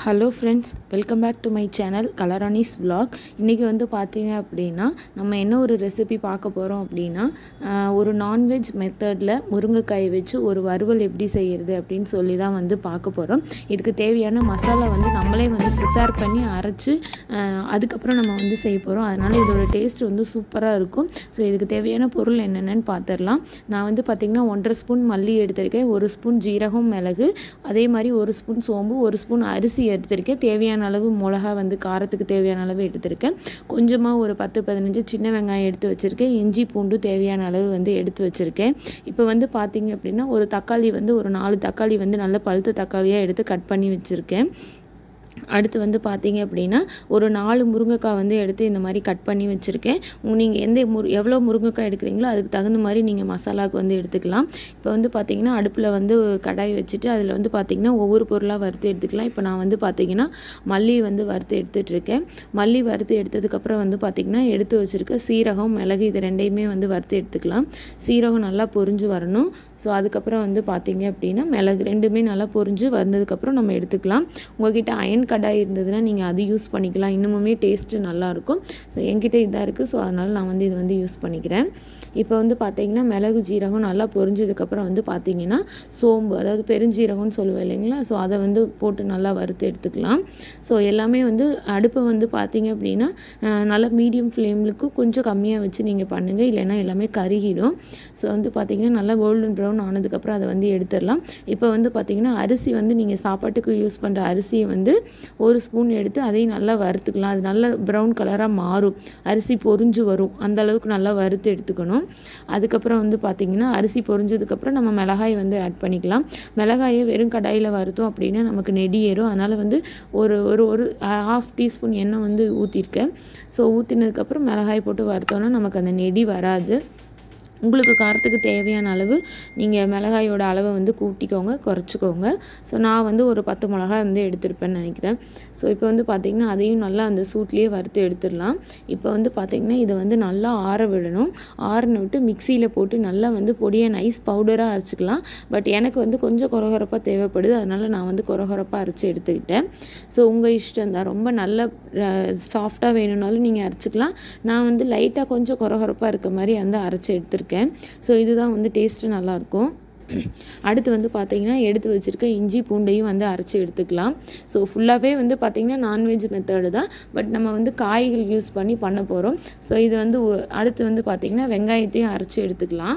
hello friends welcome back to my channel கலரானிஸ் vlog இன்றைக்கி வந்து பார்த்தீங்க அப்படின்னா நம்ம என்ன ஒரு ரெசிபி பார்க்க போகிறோம் அப்படின்னா ஆஹ், ஒரு நான்வெஜ் மெத்தடில் முருங்கைக்காய் வச்சு ஒரு வறுவல் எப்படி செய்கிறது அப்படின்னு சொல்லி தான் வந்து பார்க்க போகிறோம் இதுக்கு தேவையான மசாலா வந்து நம்மளே வந்து ப்ரிப்பேர் பண்ணி அரைச்சி ஆஹ், அதுக்கப்புறம் நம்ம வந்து செய்ய போகிறோம் அதனால் இதோட டேஸ்ட் வந்து சூப்பராக இருக்கும் ஸோ இதுக்கு தேவையான பொருள் என்னென்னு பார்த்துடலாம் நான் வந்து பார்த்திங்கன்னா ஒன்றரை ஸ்பூன் மல்லி எடுத்திருக்கேன் ஒரு ஸ்பூன் ஜீரகம் மிளகு அதே மாதிரி ஒரு ஸ்பூன் சோம்பு ஒரு ஸ்பூன் அரிசி எடுத்திருக்கேன் தேவையான அளவு மிளகா வந்து காரத்துக்கு தேவையான அளவு எடுத்திருக்கேன் கொஞ்சமாக ஒரு பத்து பதினஞ்சு சின்ன வெங்காயம் எடுத்து வச்சுருக்கேன் இஞ்சி பூண்டு தேவையான அளவு வந்து எடுத்து வச்சுருக்கேன் இப்போ வந்து பார்த்தீங்க அப்படின்னா ஒரு தக்காளி வந்து ஒரு நாலு தக்காளி வந்து நல்ல பழுத்த தக்காளியாக எடுத்து கட் பண்ணி வச்சுருக்கேன் அடுத்து வந்து பார்த்தீங்க அப்படின்னா ஒரு நாலு முருங்கைக்காய் வந்து எடுத்து இந்த மாதிரி கட் பண்ணி வச்சுருக்கேன் நீங்கள் எந்த முரு எவ்வளோ முருங்கைக்காய் எடுக்கிறீங்களோ அதுக்கு தகுந்த மாதிரி நீங்கள் மசாலாவுக்கு வந்து எடுத்துக்கலாம் இப்போ வந்து பார்த்தீங்கன்னா அடுப்பில் வந்து கடாய் வச்சுட்டு அதில் வந்து பார்த்தீங்கன்னா ஒவ்வொரு பொருளாக வறுத்து எடுத்துக்கலாம் இப்போ நான் வந்து பார்த்தீங்கன்னா மல்லி வந்து வறுத்து எடுத்துகிட்டு இருக்கேன் மல்லி வறுத்து எடுத்ததுக்கப்புறம் வந்து பார்த்தீங்கன்னா எடுத்து வச்சுருக்க சீரகம் மிளகு இது ரெண்டையுமே வந்து வறுத்து எடுத்துக்கலாம் சீரகம் நல்லா பொரிஞ்சு வரணும் ஸோ அதுக்கப்புறம் வந்து பார்த்தீங்க அப்படின்னா மிளகு ரெண்டுமே நல்லா பொரிஞ்சு வந்ததுக்கப்புறம் நம்ம எடுத்துக்கலாம் உங்ககிட்ட அயன் கடாய் இருந்ததுன்னா நீங்கள் அது யூஸ் பண்ணிக்கலாம் இன்னுமுமே டேஸ்ட்டு நல்லாயிருக்கும் ஸோ என்கிட்ட இதாக இருக்குது ஸோ அதனால் நான் வந்து இது வந்து யூஸ் பண்ணிக்கிறேன் இப்போ வந்து பார்த்தீங்கன்னா மிளகு ஜீரகம் நல்லா பொரிஞ்சதுக்கப்புறம் வந்து பார்த்தீங்கன்னா சோம்பு அதாவது பெருஞ்சீரகம்னு சொல்லுவேன் இல்லைங்களா ஸோ அதை வந்து போட்டு நல்லா வறுத்து எடுத்துக்கலாம் ஸோ எல்லாமே வந்து அடுப்பை வந்து பார்த்தீங்க அப்படின்னா அஹ், நல்லா மீடியம் ஃப்ளேம்லுக்கு கொஞ்சம் கம்மியாக வச்சு நீங்கள் பண்ணுங்கள் இல்லைன்னா எல்லாமே கருகிடும் ஸோ வந்து பார்த்தீங்கன்னா நல்லா கோல்டன் ப்ரௌன் ஆனதுக்கப்புறம் அதை வந்து எடுத்துடலாம் இப்போ வந்து பார்த்தீங்கன்னா அரிசி வந்து நீங்கள் சாப்பாட்டுக்கு யூஸ் பண்ணுற அரிசியை வந்து ஒரு ஸ்பூன் எடுத்து அதையும் நல்லா வறுத்துக்கலாம் அது நல்லா ப்ரௌன் கலராக மாறும் அரிசி பொரிஞ்சு வரும் அந்த அளவுக்கு நல்லா வறுத்து எடுத்துக்கணும் அதுக்கப்புறம் வந்து பார்த்திங்கன்னா அரிசி பொரிஞ்சதுக்கப்புறம் நம்ம மிளகாய் வந்து ஆட் பண்ணிக்கலாம் மிளகாயை வெறும் கடாயில் வறுத்தோம் அப்படின்னா நமக்கு நெடி ஏறும் அதனால் வந்து ஒரு ஒரு ஒரு ஹாஃப் டீஸ்பூன் எண்ணெய் வந்து ஊற்றிருக்கேன் ஸோ ஊற்றினதுக்கப்புறம் மிளகாய் போட்டு வறுத்தோன்னா நமக்கு அந்த நெடி வராது உங்களுக்கு காரத்துக்கு தேவையான அளவு நீங்கள் மிளகாயோட அளவை வந்து கூட்டிக்கோங்க குறைச்சிக்கோங்க ஸோ நான் வந்து ஒரு பத்து மிளகாய் வந்து எடுத்திருப்பேன்னு நினைக்கிறேன் ஸோ இப்போ வந்து பார்த்திங்கன்னா அதையும் நல்லா அந்த சூட்லேயே வறுத்து எடுத்துடலாம் இப்போ வந்து பார்த்திங்கன்னா இதை வந்து நல்லா ஆற விடணும் ஆறின விட்டு மிக்சியில் போட்டு நல்லா வந்து பொடியை நைஸ் பவுடராக அரைச்சிக்கலாம் பட் எனக்கு வந்து கொஞ்சம் கொரகொரப்பாக தேவைப்படுது அதனால் நான் வந்து கொரகொரப்பாக அரைச்சி எடுத்துக்கிட்டேன் ஸோ உங்கள் இஷ்டம் தான் ரொம்ப நல்ல சாஃப்டாக வேணும்னாலும் நீங்கள் அரைச்சிக்கலாம் நான் வந்து லைட்டாக கொஞ்சம் கொரகொரப்பாக இருக்க மாதிரி வந்து அரைச்சி எடுத்திருக்கேன் ஸோ இதுதான் வந்து டேஸ்ட்டு நல்லாயிருக்கும் அடுத்து வந்து பார்த்தீங்கன்னா எடுத்து வச்சுருக்க இஞ்சி பூண்டையும் வந்து அரைச்சி எடுத்துக்கலாம் ஸோ ஃபுல்லாகவே வந்து பார்த்திங்கன்னா நான்வெஜ் மெத்தடு தான் பட் நம்ம வந்து காய்கள் யூஸ் பண்ணி பண்ண போகிறோம் ஸோ இது வந்து ஒ- அடுத்து வந்து பார்த்திங்கன்னா வெங்காயத்தையும் அரைச்சி எடுத்துக்கலாம்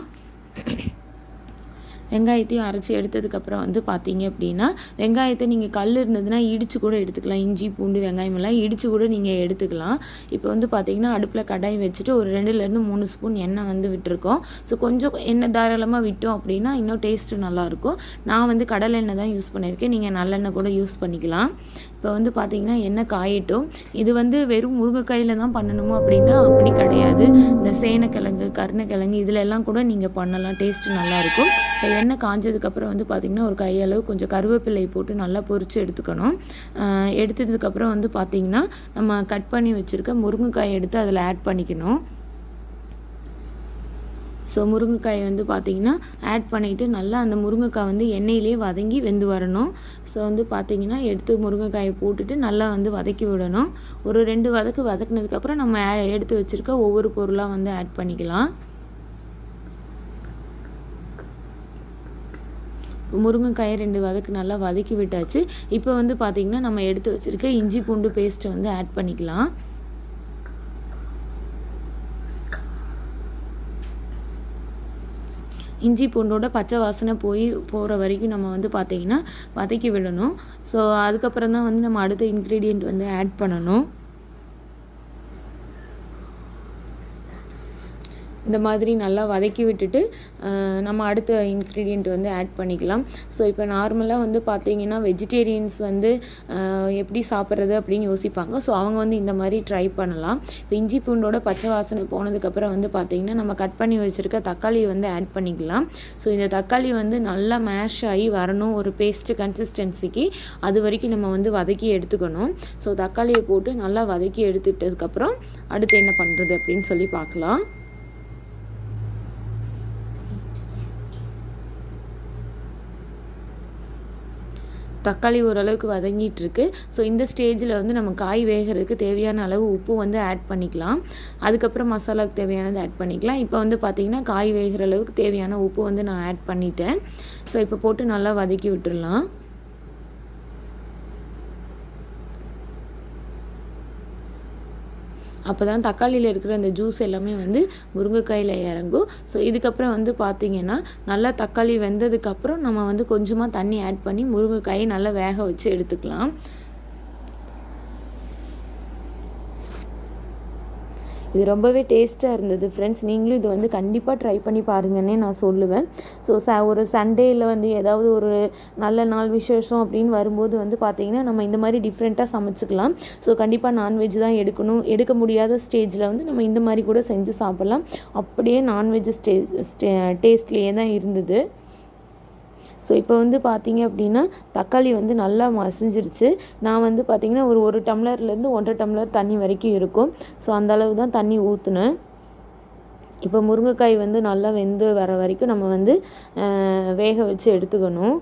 வெங்காயத்தையும் அரைச்சி எடுத்ததுக்கப்புறம் வந்து பார்த்தீங்க அப்படின்னா வெங்காயத்தை நீங்கள் கல் இருந்ததுன்னா இடித்து கூட எடுத்துக்கலாம் இஞ்சி பூண்டு வெங்காயம் எல்லாம் இடித்து கூட நீங்கள் எடுத்துக்கலாம் இப்போ வந்து பார்த்தீங்கன்னா அடுப்பில் கடாய் வச்சுட்டு ஒரு ரெண்டுலேருந்து மூணு ஸ்பூன் எண்ணெய் வந்து விட்டுருக்கோம் ஸோ கொஞ்சம் எண்ணெய் தாராளமாக விட்டோம் அப்படின்னா இன்னும் டேஸ்ட்டு நல்லாயிருக்கும் நான் வந்து கடலை எண்ணெய் தான் யூஸ் பண்ணியிருக்கேன் நீங்கள் நல்லெண்ணெய் கூட யூஸ் பண்ணிக்கலாம் இப்போ வந்து பார்த்தீங்கன்னா எண்ணெய் காயட்டும் இது வந்து வெறும் முருங்கைக்காயில் தான் பண்ணணுமோ அப்படின்னா அப்படி கிடையாது இந்த சேனக்கிழங்கு கருணக்கிழங்கு இதில் எல்லாம் கூட நீங்கள் பண்ணலாம் டேஸ்ட்டு நல்லாயிருக்கும் இப்போ எண்ணெய் காஞ்சதுக்கப்புறம் வந்து பார்த்திங்கன்னா ஒரு கையளவு கொஞ்சம் கருவேப்பிலை போட்டு நல்லா பொரித்து எடுத்துக்கணும் ஆஹ் எடுத்ததுக்கப்புறம் வந்து பார்த்திங்கன்னா நம்ம கட் பண்ணி வச்சுருக்க முருங்கைக்காய் எடுத்து அதில் ஆட் பண்ணிக்கணும் ஸோ முருங்கைக்காயை வந்து பார்த்திங்கன்னா ஆட் பண்ணிவிட்டு நல்லா அந்த முருங்கைக்காய் வந்து எண்ணெயிலே வதங்கி வெந்து வரணும் ஸோ வந்து பார்த்திங்கன்னா எடுத்து முருங்கைக்காயை போட்டுட்டு நல்லா வந்து வதக்கி விடணும் ஒரு ரெண்டு வதக்கு வதக்குனதுக்கப்புறம் நம்ம ஆ- எடுத்து வச்சுருக்க ஒவ்வொரு பொருளாக வந்து ஆட் பண்ணிக்கலாம் இப்போ முருங்கைக்காயை ரெண்டு வதக்கு நல்லா வதக்கி விட்டாச்சு இப்போ வந்து பார்த்திங்கன்னா நம்ம எடுத்து வச்சுருக்க இஞ்சி பூண்டு பேஸ்ட்டை வந்து ஆட் பண்ணிக்கலாம் இஞ்சி பூண்டோட பச்சை வாசனை போய் போகிற வரைக்கும் நம்ம வந்து பார்த்திங்கன்னா வதக்கி விடணும் ஸோ அதுக்கப்புறம் தான் வந்து நம்ம அடுத்த இன்க்ரீடியண்ட் வந்து ஆட் பண்ணணும் இந்த மாதிரி நல்லா வதக்கி விட்டுட்டு அஹ், நம்ம அடுத்த இன்க்ரீடியண்ட் வந்து ஆட் பண்ணிக்கலாம் ஸோ இப்போ நார்மலாக வந்து பார்த்தீங்கன்னா வெஜிடேரியன்ஸ் வந்து அஹ், எப்படி சாப்பிட்றது அப்படின்னு யோசிப்பாங்க ஸோ அவங்க வந்து இந்த மாதிரி ட்ரை பண்ணலாம் இப்போ இஞ்சி பூண்டோட பச்சை வாசனை போனதுக்கப்புறம் வந்து பார்த்தீங்கன்னா நம்ம கட் பண்ணி வச்சுருக்க தக்காளி வந்து ஆட் பண்ணிக்கலாம் ஸோ இந்த தக்காளி வந்து நல்லா மேஷ் ஆகி வரணும் ஒரு பேஸ்ட் கன்சிஸ்டன்சிக்கு அது வரைக்கும் நம்ம வந்து வதக்கி எடுத்துக்கணும் ஸோ தக்காளியை போட்டு நல்லா வதக்கி எடுத்துட்டதுக்கப்புறம் அடுத்து என்ன பண்ணுறது அப்படின்னு சொல்லி பார்க்கலாம் தக்காளி ஓரளவுக்கு வதங்கிட்டு இருக்கு ஸோ இந்த ஸ்டேஜில் வந்து நம்ம காய் வேகிறதுக்கு தேவையான அளவு உப்பு வந்து ஆட் பண்ணிக்கலாம் அதுக்கப்புறம் மசாலாவுக்கு தேவையானது ஆட் பண்ணிக்கலாம் இப்போ வந்து பார்த்திங்கன்னா காய் வேகிற அளவுக்கு தேவையான உப்பு வந்து நான் ஆட் பண்ணிட்டேன் ஸோ இப்போ போட்டு நல்லா வதக்கி விட்டுடலாம் அப்போ தான் தக்காளியில் இருக்கிற அந்த ஜூஸ் எல்லாமே வந்து முருங்கைக்காயில் இறங்கும் ஸோ இதுக்கப்புறம் வந்து பார்த்திங்கன்னா நல்லா தக்காளி வெந்ததுக்கப்புறம் நம்ம வந்து கொஞ்சமாக தண்ணி ஆட் பண்ணி முருங்கைக்காயை நல்லா வேக வச்சு எடுத்துக்கலாம் இது ரொம்பவே டேஸ்ட்டாக இருந்தது ஃப்ரெண்ட்ஸ் நீங்களும் இது வந்து கண்டிப்பாக ட்ரை பண்ணி பாருங்கன்னே நான் சொல்லுவேன் ஸோ ச ஒரு சண்டேயில் வந்து ஏதாவது ஒரு நல்ல நாள் விசேஷம் அப்படின்னு வரும்போது வந்து பார்த்திங்கன்னா நம்ம இந்த மாதிரி டிஃப்ரெண்ட்டாக சமைச்சிக்கலாம் ஸோ கண்டிப்பாக நான்வெஜ் தான் எடுக்கணும் எடுக்க முடியாத ஸ்டேஜில் வந்து நம்ம இந்த மாதிரி கூட செஞ்சு சாப்பிட்லாம் அப்படியே நான்வெஜ் ஸ்டேஜ் ஸ்டே டேஸ்ட்லேயே தான் இருந்தது ஸோ இப்போ வந்து பார்த்தீங்க அப்படின்னா தக்காளி வந்து நல்லா மசிஞ்சிருச்சு நான் வந்து பார்த்திங்கன்னா ஒரு ஒரு டம்ளர்லேருந்து ஒன்றரை டம்ளர் தண்ணி வரைக்கும் இருக்கும் ஸோ அந்த அளவு தான் தண்ணி ஊற்றுனேன் இப்போ முருங்கைக்காய் வந்து நல்லா வெந்து வர வரைக்கும் நம்ம வந்து வேக வச்சு எடுத்துக்கணும்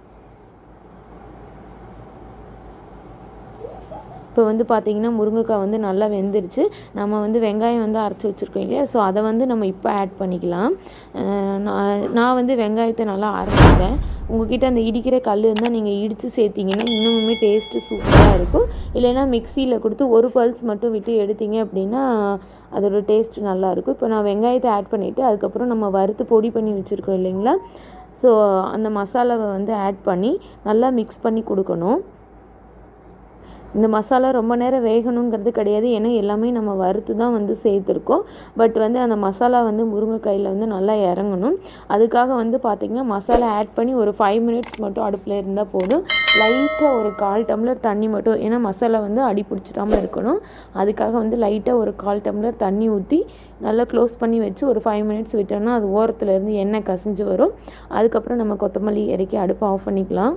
இப்போ வந்து பார்த்திங்கன்னா முருங்கைக்காய் வந்து நல்லா வெந்துருச்சு நம்ம வந்து வெங்காயம் வந்து அரைச்சி வச்சுருக்கோம் இல்லையா ஸோ அதை வந்து நம்ம இப்போ ஆட் பண்ணிக்கலாம் நான் நான் வந்து வெங்காயத்தை நல்லா அரைச்சிட்டேன் உங்ககிட்ட அந்த இடிக்கிற கல் இருந்தால் நீங்கள் இடித்து சேர்த்திங்கன்னா இன்னுமுமே டேஸ்ட்டு சூப்பராக இருக்கும் இல்லைன்னா மிக்சியில் கொடுத்து ஒரு பல்ஸ் மட்டும் விட்டு எடுத்தீங்க அப்படின்னா அதோட டேஸ்ட் நல்லாயிருக்கும் இப்போ நான் வெங்காயத்தை ஆட் பண்ணிவிட்டு அதுக்கப்புறம் நம்ம வறுத்து பொடி பண்ணி வச்சுருக்கோம் இல்லைங்களா ஸோ அந்த மசாலாவை வந்து ஆட் பண்ணி நல்லா மிக்ஸ் பண்ணி கொடுக்கணும் இந்த மசாலா ரொம்ப நேரம் வேகணுங்கிறது கிடையாது ஏன்னா எல்லாமே நம்ம வறுத்து தான் வந்து சேர்த்துருக்கோம் பட் வந்து அந்த மசாலா வந்து முருங்கைக்காயில் வந்து நல்லா இறங்கணும் அதுக்காக வந்து பார்த்திங்கன்னா மசாலா ஆட் பண்ணி ஒரு ஃபைவ் மினிட்ஸ் மட்டும் அடுப்பில் இருந்தால் போதும் லைட்டாக ஒரு கால் டம்ளர் தண்ணி மட்டும் ஏன்னா மசாலா வந்து அடி பிடிச்சிடாமல் இருக்கணும் அதுக்காக வந்து லைட்டாக ஒரு கால் டம்ளர் தண்ணி ஊற்றி நல்லா க்ளோஸ் பண்ணி வச்சு ஒரு ஃபைவ் மினிட்ஸ் விட்டோம்னா அது ஓரத்தில் இருந்து எண்ணெய் கசிஞ்சு வரும் அதுக்கப்புறம் நம்ம கொத்தமல்லி இறக்கி அடுப்பை ஆஃப் பண்ணிக்கலாம்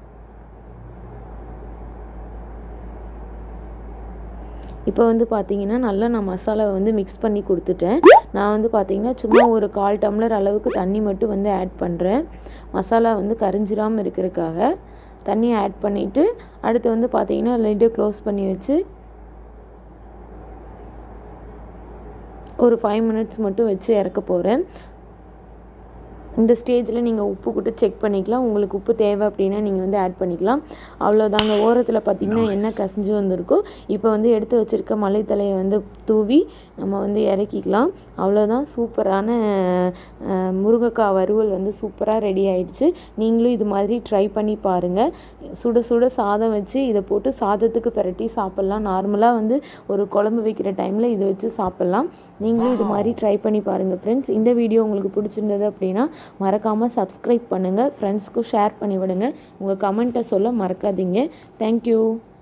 இப்போ வந்து பார்த்தீங்கன்னா நல்லா நான் மசாலாவை வந்து மிக்ஸ் பண்ணி கொடுத்துட்டேன் நான் வந்து பார்த்தீங்கன்னா சும்மா ஒரு கால் டம்ளர் அளவுக்கு தண்ணி மட்டும் வந்து ஆட் பண்ணுறேன் மசாலா வந்து கரிஞ்சிடாமல் இருக்கிறதுக்காக தண்ணி ஆட் பண்ணிவிட்டு அடுத்து வந்து பார்த்தீங்கன்னா லைட்டை க்ளோஸ் பண்ணி வச்சு ஒரு ஃபைவ் மினிட்ஸ் மட்டும் வச்சு இறக்க போகிறேன் இந்த ஸ்டேஜில் நீங்கள் உப்பு கூட செக் பண்ணிக்கலாம் உங்களுக்கு உப்பு தேவை அப்படின்னா நீங்கள் வந்து ஆட் பண்ணிக்கலாம் அவ்வளோதாங்க ஓரத்தில் பார்த்திங்கன்னா எண்ணெய் கசிஞ்சு வந்திருக்கும் இப்போ வந்து எடுத்து வச்சுருக்க மல்லித்தலையை வந்து தூவி நம்ம வந்து இறக்கிக்கலாம் அவ்வளோதான் சூப்பரான முருங்கைக்காய் வறுவல் வந்து சூப்பராக ரெடி ஆயிடுச்சு நீங்களும் இது மாதிரி ட்ரை பண்ணி பாருங்கள் சுட சுட சாதம் வச்சு இதை போட்டு சாதத்துக்கு பிரட்டி சாப்பிட்லாம் நார்மலாக வந்து ஒரு குழம்பு வைக்கிற டைமில் இதை வச்சு சாப்பிட்லாம் நீங்களும் இது மாதிரி ட்ரை பண்ணி பாருங்கள் ஃப்ரெண்ட்ஸ் இந்த வீடியோ உங்களுக்கு பிடிச்சிருந்தது அப்படின்னா மறக்காமல் சப்ஸ்கிரைப் பண்ணுங்கள் ஃப்ரெண்ட்ஸ்க்கும் ஷேர் பண்ணி விடுங்க உங்கள் கமெண்ட்டை சொல்ல மறக்காதீங்க தேங்க்யூ